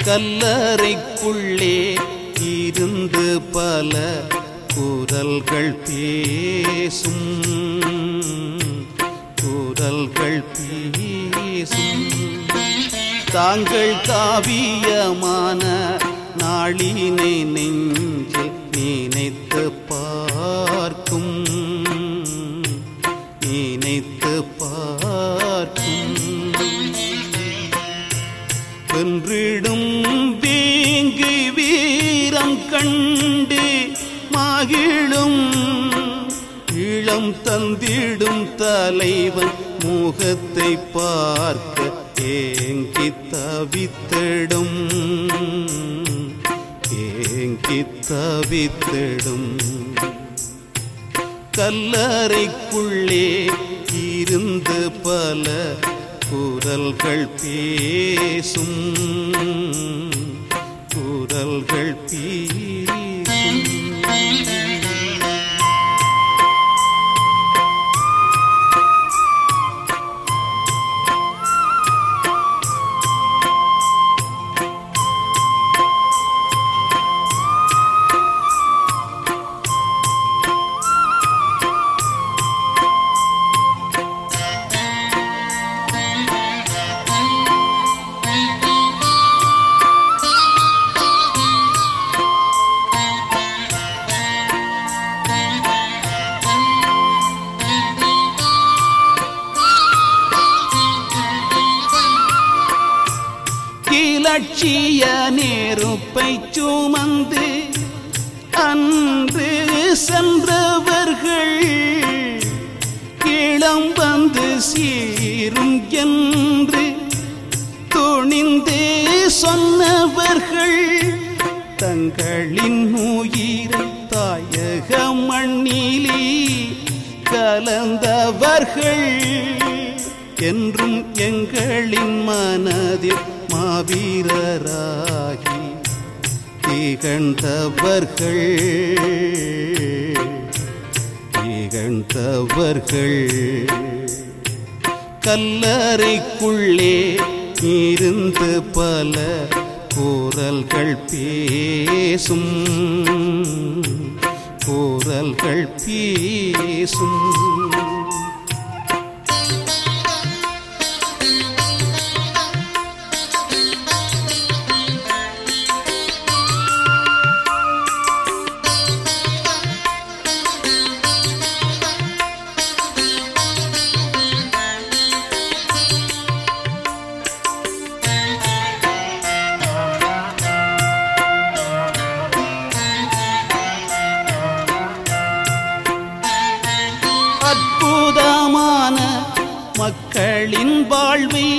கல்லறைக்குள்ளே இருந்து பல குரல்கள் பேசும் குரல்கள் பேசும் தாங்கள் காவியமான நாளினை நெஞ்சில் நினைத்து பார்க்கும் நினைத்து பார்க்கும் வென்றிடும் வீங்கு வீரம் கண்டு மகிழும் இளம் தந்திடும் தலைவன் முகத்தை பார்க்க ஏங்கி தவித்திடும் ஏங்கி தவித்திடும் கல்லறைக்குள்ளே இருந்து பல குரல்கள் பேசும் குரல்கள் பேசும் இலட்சிய நெருப்பை சுமந்து அன்று சென்றவர்கள் இளம் வந்து சீரும் என்று துணிந்து சொன்னவர்கள் தங்களின் உயிரை தாயக மண்ணிலே கலந்தவர்கள் என்றும் எங்களின் மனதில் மாவீரராகி திகழ்ந்தவர்கள் திகழ்ந்தவர்கள் கல்லறைக்குள்ளே இருந்து பல குரல்கள் பேசும் குரல்கள் பேசும் அற்புதமான மக்களின் வாழ்வை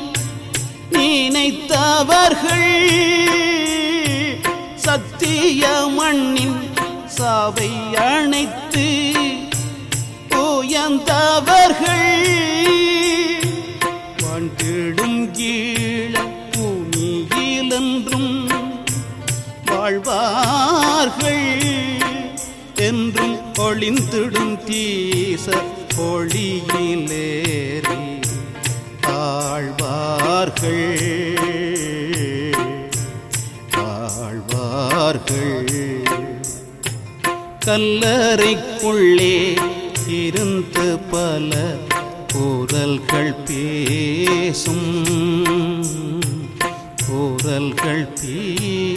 நினைத்தவர்கள் சத்திய மண்ணின் சாவை அணைத்து உயர்ந்தவர்கள் வாழ்ந்திடும் ஈழ பூமியிலென்றும் வாழ்வார்கள் என்றும் ஒளிந்திடும் தீச ஒளியிலேறி ஆழ்வார்கள் ஆழ்வார்கள் கல்லறைக்குள்ளே இருந்து பல குரல்கள் பேசும் குரல்கள் பேசும்